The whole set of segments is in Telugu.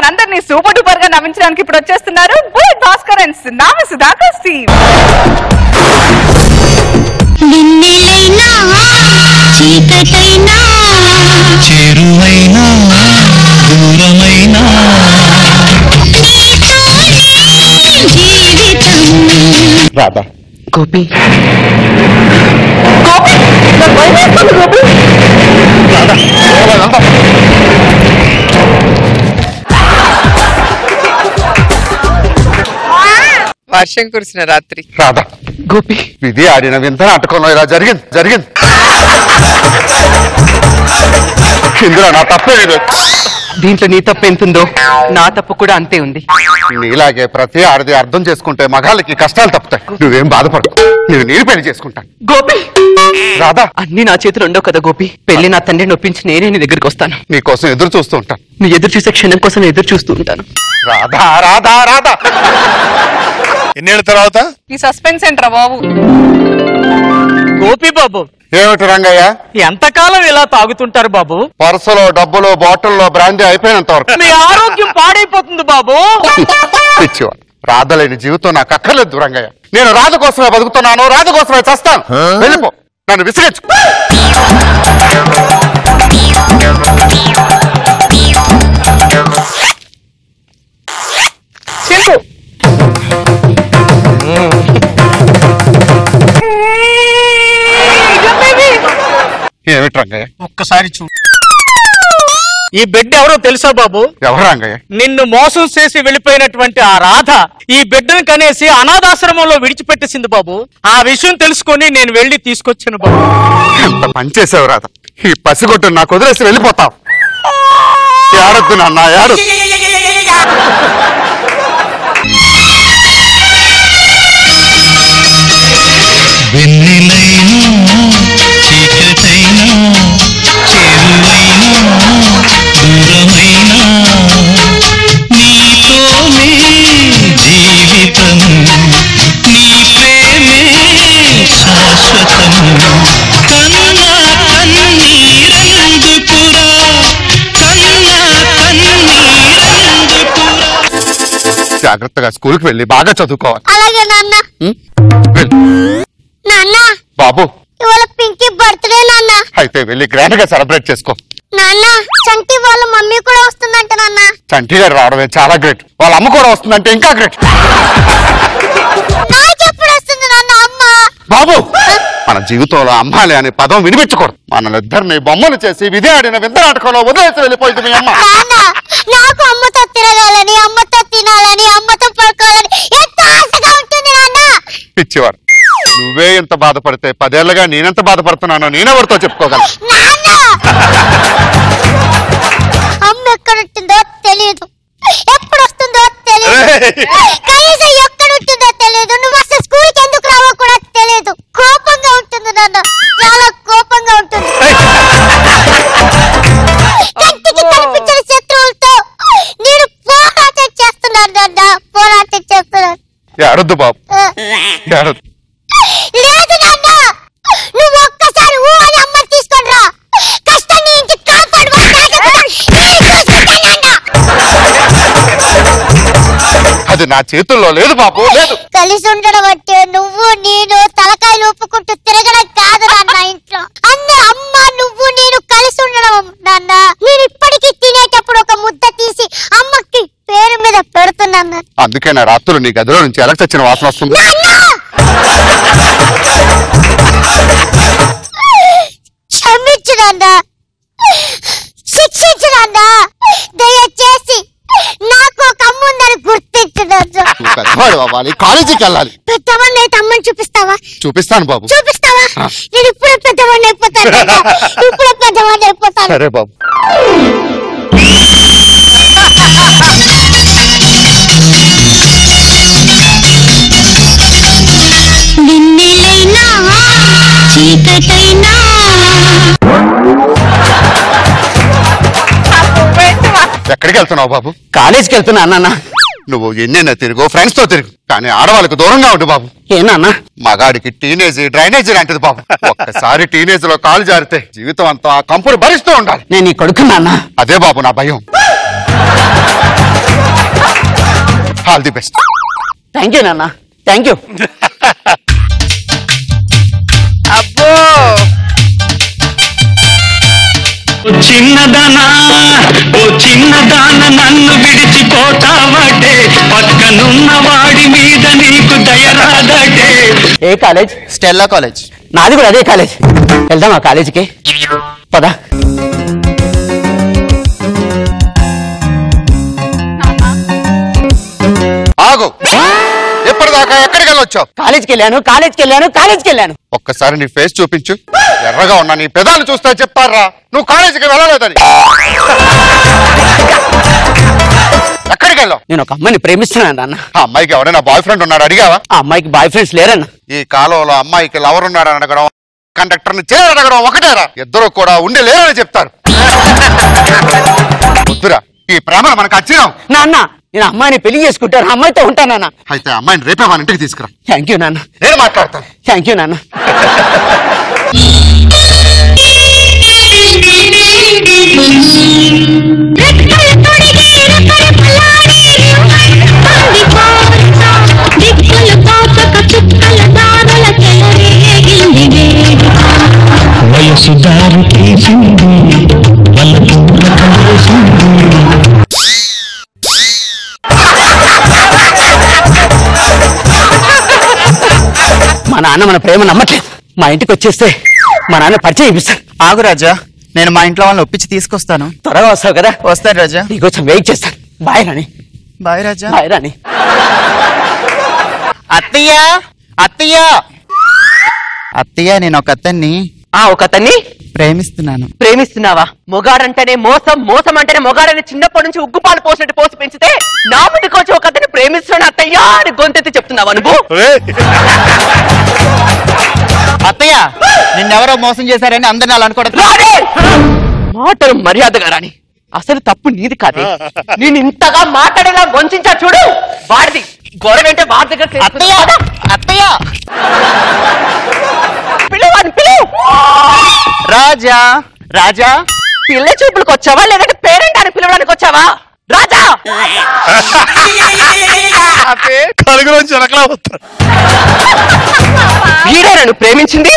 మనందరినీ సూపర్ డూపర్ గా నవ్వించడానికి ఇప్పుడు వచ్చేస్తున్నారు బుల్లెట్ భాస్కర్ అండ్ నామ సుధాకర్ స్టీవ్ వెన్నెలైనా చీకటైనా చేరువైనా దూరమైనా జీవితం రాధా గోపి వర్షం కురిసిన రాత్రి రాధా గోపి విధి ఆడిన వింత నాటకంలో ఇలా జరిగింది జరిగింది ఇందులో నా తప్పే లేదు దీంట్లో నీ తప్పు ఎంతుందో నా తప్పు కూడా అంతే ఉంది నీలాగే ప్రతి ఆడది అర్థం చేసుకుంటే మగాళ్ళకి కష్టాలు తప్పుతాయి నువ్వేం బాధపడు నువ్వు నేను పెళ్లి చేసుకుంటాను గోపి రాధా అన్ని నా చేతులు ఉండవు కదా గోపి పెళ్లి నా తండ్రిని నొప్పించి నేనే నీ దగ్గరికి వస్తాను నీకోసం ఎదురు చూస్తూ ఉంటాను నీ ఎదురు చూసే క్షణం కోసం ఎదురు చూస్తూ ఉంటాను రాధా రాధా రాధా ఎన్నేళ్ళ తర్వాత ఈ సస్పెన్స్ ఏంట్రా బాబు గోపి బాబు ఏమిటి రంగయ్య ఎంతకాలం ఇలా తాగుతుంటారు బాబు పర్సులో డబ్బులు బాటిల్లో బ్రాందీ అయిపోయినంత వరకు మీ ఆరోగ్యం పాడైపోతుంది బాబు పిచ్చివాడు రాధ లేని జీవితం నాకు అక్కర్లేదు రంగయ్య నేను రాధ కోసమే బతుకుతున్నాను రాధ కోసమే చస్తాను వెళ్ళిపో నన్ను విసిగించు చింపు ఏమిటి రంగయ్య ఒక్కసారి చూ ఈ బిడ్డ ఎవరో తెలుసా బాబు ఎవరు రంగయ్య నిన్ను మోసం చేసి వెళ్ళిపోయినటువంటి ఆ రాధ ఈ బిడ్డను కనేసి అనాథాశ్రమంలో విడిచిపెట్టేసింది బాబు ఆ విషయం తెలుసుకొని నేను వెళ్ళి తీసుకొచ్చాను బాబు ఎంత పని చేసావు రాధ ఈ పసిగొట్టు నాకు వదిలేసి వెళ్ళిపోతావు ఏడొద్దు నాన్న ఏడొద్దు వెన్నెలైనా చీకటైనా చేరువైనా దూరమైనా నీతోనే జీవితం నీ ప్రేమే శాశ్వతం కన్నా కన్నీరెందుకురా కన్నా కన్నీరెందుకురా జాగ్రత్తగా స్కూల్కి వెళ్ళి బాగా చదువుకోవాలి అలాగే నాన్న వెళ్ళు. నాన్న బాబు ఇవాళ పింకీ బర్త్డే నాన్న అయితే వెళ్ళి గ్రాండ్ గా సెలబ్రేట్ చేసుకో నాన్న చంటి వాళ్ళ మమ్మీ కూడా వస్తుందంట నాన్న చంటి గారు రావడమే చాలా గ్రేట్ వాళ్ళ అమ్మ కూడా వస్తుందంటే ఇంకా గ్రేట్ నాకు ఎప్పుడు వస్తుంది నాన్న అమ్మ బాబు మన జీవితంలో అమ్మాలి అనే పదం వినిపించకూడదు మనలిద్దరిని బొమ్మలు చేసి విధి ఆడిన వింత నాటకంలో వదిలేసి వెళ్ళిపోయింది మీ అమ్మ నాన్న నాకు అమ్మతో తిరగాలని అమ్మతో తినాలని అమ్మతో పడుకోవాలని ఎంతో ఆశగా ఉంటుంది నాన్న పిచ్చివాడు నువ్వే ఇంత బాధపడితే పదేళ్లుగా నేనెంత బాధపడుతున్నానో నేనెవరితో చెప్పుకోగలను నాన్న అమ్మ ఎక్కడుంటుందో తెలియదు ఎప్పుడు వస్తుందో తెలియదు కనీసం ఎక్కడ ఉంటుందో తెలియదు నువ్వు అసలు స్కూల్కి ఎందుకు రావో కూడా తెలియదు కోపంగా ఉంటుంది నాన్న చాలా కోపంగా ఉంటుంది కంటికి కనిపించిన శత్రువులతో నేను పోరాటం చేస్తున్నాను నాన్న పోరాటం చేస్తున్నాను ఏడొద్దు బాబు ఆ. ఏడొద్దు లేదు నాన్న నువ్వు ఒక్కసారి ఊ అని అమ్మని తీసుకొని రా కష్టం నీ ఇంటి కాపాడు అది నా చేతుల్లో లేదు బాబు లేదు కలిసి ఉండడం అంటే నువ్వు నేను తలకాయలు ఊపుకుంటూ తిరగడం కాదు నాన్న ఇంట్లో అన్న అమ్మ నువ్వు నేను కలిసి ఉండడం నాన్న నేను ఇప్పటికీ తినేటప్పుడు ఒక ముద్ద తీసి అమ్మకి పేరు మీద పెడుతున్నాను అందుకే నా రాత్రులు నీ గదిలో నుంచి ఎలక చచ్చిన వాసన వస్తుంది క్షమించు నాన్న శిక్షించు నాన్న దయచేసి నాకు ఒక అమ్మ ఉందని గుర్తించు నాన్న నువ్వు పెద్దవాడు అవ్వాలి కాలేజీకి వెళ్ళాలి పెద్దవాడిని అయితే అమ్మని చూపిస్తావా చూపిస్తాను బాబు చూపిస్తావా నేను ఇప్పుడే పెద్దవాడిని అయిపోతాను నాన్న. ఇప్పుడే పెద్దవాడిని అయిపోతాను సరే బాబు వెన్నెలైనా చీకటైనా ఎక్కడికి వెళ్తున్నావు బాబు కాలేజీకి వెళ్తున్నా నాన్న నువ్వు ఎన్నెన్న తిరుగు ఫ్రెండ్స్ తో తిరుగు కానీ ఆడవాళ్ళకు దూరంగా ఉండు బాబు ఏ నాన్న మగాడికి టీనేజ్ డ్రైనేజ్ లాంటిది బాబు ఒక్కసారి టీనేజ్ లో కాలు జారితే జీవితం అంతా ఆ కంపును భరిస్తూ ఉండాలి నేను నీ కొడుకు నాన్న అదే బాబు నా భయం all the best thank you నాన్న థ్యాంక్ యూ అబ్బో ఓ చిన్నదానా ఓ చిన్నదాన నన్ను విడిచిపోతావటే పక్కనున్న వాడి మీద నీకు దయరాదటే ఏ కాలేజ్ స్టెల్లా కాలేజ్ నాది కూడా అదే కాలేజ్ వెళ్దాం ఆ కాలేజీకి పదా ఆగు ఎప్పటిదాకా ఎక్కడికి వెళ్ళొచ్చావు కాలేజీకి వెళ్ళాను కాలేజీకి వెళ్ళాను కాలేజీకి వెళ్ళాను ఒక్కసారి నీ ఫేస్ చూపించు ఎర్రగా ఉన్నా నీ పెదాలు చూస్తే చెప్తారా నువ్వు కాలేజీకి వెళ్ళలేదని ఎక్కడికి వెళ్ళావు నేను ఒక అమ్మాయిని ప్రేమిస్తున్నాను నాన్న ఆ అమ్మాయికి ఎవరైనా బాయ్ ఫ్రెండ్ ఉన్నాడు అడిగావా ఆ అమ్మాయికి బాయ్ ఫ్రెండ్స్ లేరన్న ఈ కాలంలో అమ్మాయికి లవర్ ఉన్నాడని అడగడం కండక్టర్ని చేయాలని అడగడం ఒకటేరా ఇద్దరు కూడా ఉండి లేరని చెప్తారు వద్దురా ఈ ప్రేమను మనకు వచ్చినాం నాన్న నేను అమ్మాయిని పెళ్లి చేసుకుంటాను ఆ అమ్మాయితో ఉంటానన్న అయితే అమ్మాయిని రేపే మన ఇంటికి తీసుకురా థ్యాంక్ యూ నాన్న నేను మాట్లాడతాను థ్యాంక్ యూ నాన్న రెక్కలు తొడిగి రెక్కలు పలాడి అందిపోతా దిక్కులు తోచక చుక్కల దారుల చెలరేగింది వేడుక వయసు దారి తీసింది వలపు రకలేసింది మా నాన్న మన ప్రేమ నమ్మట్లేదు మా ఇంటికి వచ్చేస్తే మా నాన్న పరిచయం ఇప్పిస్తాను ఆగు రాజా నేను మా ఇంట్లో వాళ్ళని ఒప్పించి తీసుకొస్తాను త్వరగా వస్తావు కదా వస్తాను రాజా నీకోసం వెయిట్ చేస్తాను bye Rani bye Raja bye Rani అత్తయ్య అత్తయ్య అత్తయ్య నేను ఒక అతన్ని ఆ ఒక అతన్ని ప్రేమిస్తున్నాను ప్రేమిస్తున్నావా మొగాడంటేనే మోసం మోసం అంటేనే మొగాడని చిన్నప్పటి నుంచి ఉగ్గుపాలు పోసినట్టు పోసి పెంచితే నా ముందుకు వచ్చి ఒక అతన్ని ప్రేమిస్తున్నాను అత్తయ్యా అని గొంతెత్తి చెప్తున్నావా నువ్వు అత్తయ్య నిన్నెవరో మోసం చేశారని అందరిని అలా అనుకోవడం రాణి! మాటలు మర్యాదగా రాని అసలు తప్పు నీది కాదే నేను ఇంతగా మాట్లాడేలా వంచా చూడు వాడిది గొడవ ఏంటే వాడి దగ్గర అత్తయ్య అత్తయ్య పిల్లవాడిని పిలువు రాజా రాజా పిల్ల చూపులకు వచ్చావా లేదంటే పేరెంట్ అని పిలవడానికి వచ్చావా రాజా కలుగులోంచి వెనకలా వస్తాడు వీడే నన్ను ప్రేమించింది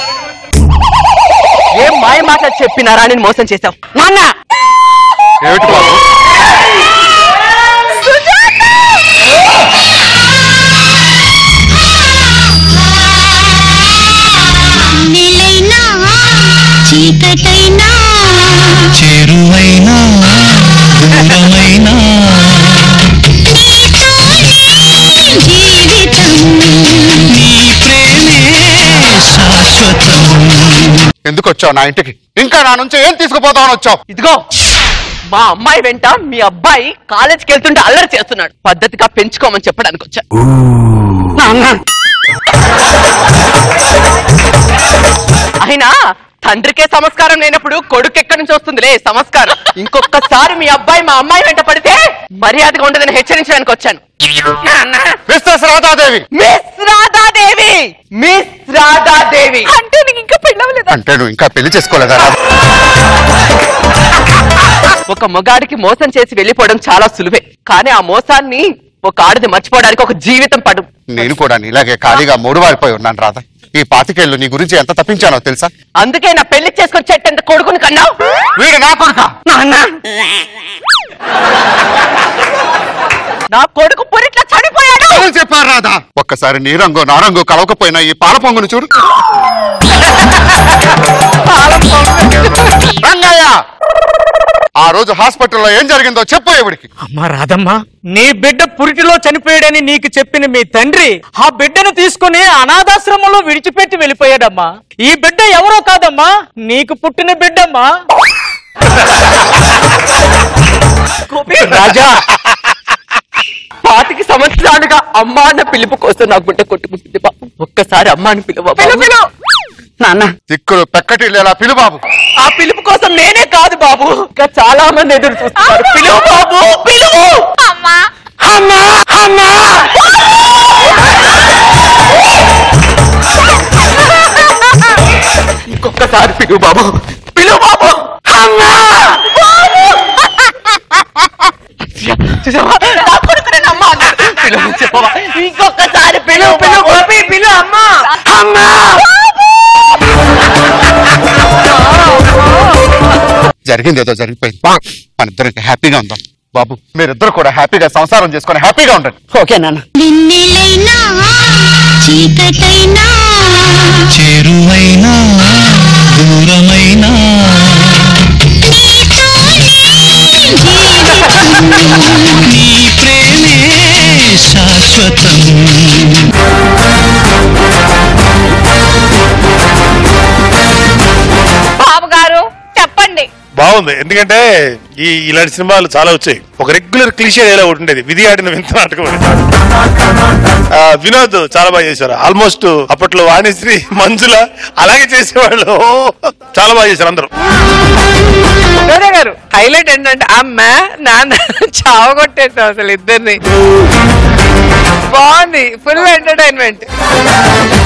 ఏం మాయ మాటలు చెప్పినారా అని మోసం చేశావు నాన్న ఏమిటి బాబు నీలైనా చీకటైనా చేరువైనా దూరమైనా జీవితం నీ ప్రేమే శాశ్వతం ఎందుకు వచ్చావు నా ఇంటికి ఇంకా నా నుంచి ఏం తీసుకుపోతావని వచ్చావు ఇదిగో మా అమ్మాయి వెంట మీ అబ్బాయి కాలేజీకి వెళ్తుంటే అల్లరి చేస్తున్నాడు పద్ధతిగా పెంచుకోమని చెప్పడానికి వచ్చా నాన్న. అయినా తండ్రికే సంస్కారం లేనప్పుడు కొడుకు ఎక్కడి నుంచి వస్తుందిలే సంస్కారం ఇంకొకసారి మీ అబ్బాయి మా అమ్మాయి వెంట పడితే మర్యాదగా ఉండదని హెచ్చరించడానికి వచ్చాను నాన్న. మిస్టర్స్ రాధాదేవి మిస్ రాధాదేవి మిస్ రాధాదేవి అంటే నీకు ఇంకా పెళ్ళవలేదా అంటే నువ్వు ఇంకా పెళ్లి చేసుకోలేదా రాధా? ఒక మగాడికి మోసం చేసి వెళ్ళిపోవడం చాలా సులువే కానీ ఆ మోసాన్ని ఒక ఆడది మర్చిపోవడానికి ఒక జీవితం పడు నేను కూడా నీలాగే ఖాళీగా మూడు వారిపోయి ఉన్నాను రాధా ఈ పాతికేళ్ళు నీ గురించి ఎంత తప్పించానో తెలుసా అందుకే నా పెళ్లి చేసుకొని చెట్టంత కొడుకుని కన్నావు వీడు నా కొడుక నాన్న నా కొడుకు పురిట్లా చనిపోయాడు ఎవరు చెప్పారు రాధా ఒక్కసారి నీ రంగు నా రంగు కలవకపోయినా ఈ పాల పొంగును చూడు రంగయ్య ఆ రోజు హాస్పిటల్లో ఏం జరిగిందో చెప్పు ఎవడికి అమ్మా రాదమ్మా నీ బిడ్డ పురిటిలో చనిపోయాడని నీకు చెప్పిన మీ తండ్రి ఆ బిడ్డను తీసుకుని అనాథాశ్రమంలో విడిచిపెట్టి వెళ్ళిపోయాడమ్మా ఈ బిడ్డ ఎవరో కాదమ్మా నీకు పుట్టిన బిడ్డమ్మా రాజా పాతికి సంవత్సరాలుగా అమ్మా అన్న పిలుపు కోసం నా గుండె కొట్టుకుంటుంది బాబు ఒక్కసారి అమ్మాని పిలువ పిలువ నాన్న దిక్కులు పెక్కటి లేలా పిలు బాబు ఆ పిలుపు కోసం నేనే కాదు బాబు ఇంకా చాలా మంది ఎదురు చూస్తున్నారు పిలువు బాబు పిలువు అమ్మా అమ్మా అమ్మా ఇంకొకసారి పిలువు బాబు పిలువు బాబు అమ్మా బాబు! చూసావా? నా కొడుకు నేను అమ్మ అన్నాడు. ఇంకొకసారి పిలువు పిలువు గోపి పిలువు అమ్మా అమ్మా జరిగింది ఏదో జరిగిపోయింది మన ఇద్దరికి హ్యాపీగా ఉందాం బాబు మీరిద్దరు కూడా హ్యాపీగా సంసారం చేసుకొని హ్యాపీగా ఉండండి ఓకే నాన్న వెన్నెలైనా చీకటైనా చేరువైనా దూరమైనా నీ ప్రేమే శాశ్వతం బాబు గారు చెప్పండి బాగుంది ఎందుకంటే ఈ ఇలాంటి సినిమాలు చాలా వచ్చాయి ఒక రెగ్యులర్ క్లిషే డైలాగ్ ఒకటి ఉండేది విధి ఆడిన వింత నాటకం అని. ఆ, వినోద్ చాలా బాగా చేశారు ఆల్మోస్ట్ అప్పట్లో వాణిశ్రీ మంజుల అలాగే చేసేవాళ్ళు చాలా బాగా చేశారు అందరూ గౌరవ గారు హైలైట్ ఏంటంటే అమ్మ నాన్న చావగొట్టేసాం అసలు ఇద్దరిని బాగుంది ఫుల్ ఎంటర్టైన్మెంట్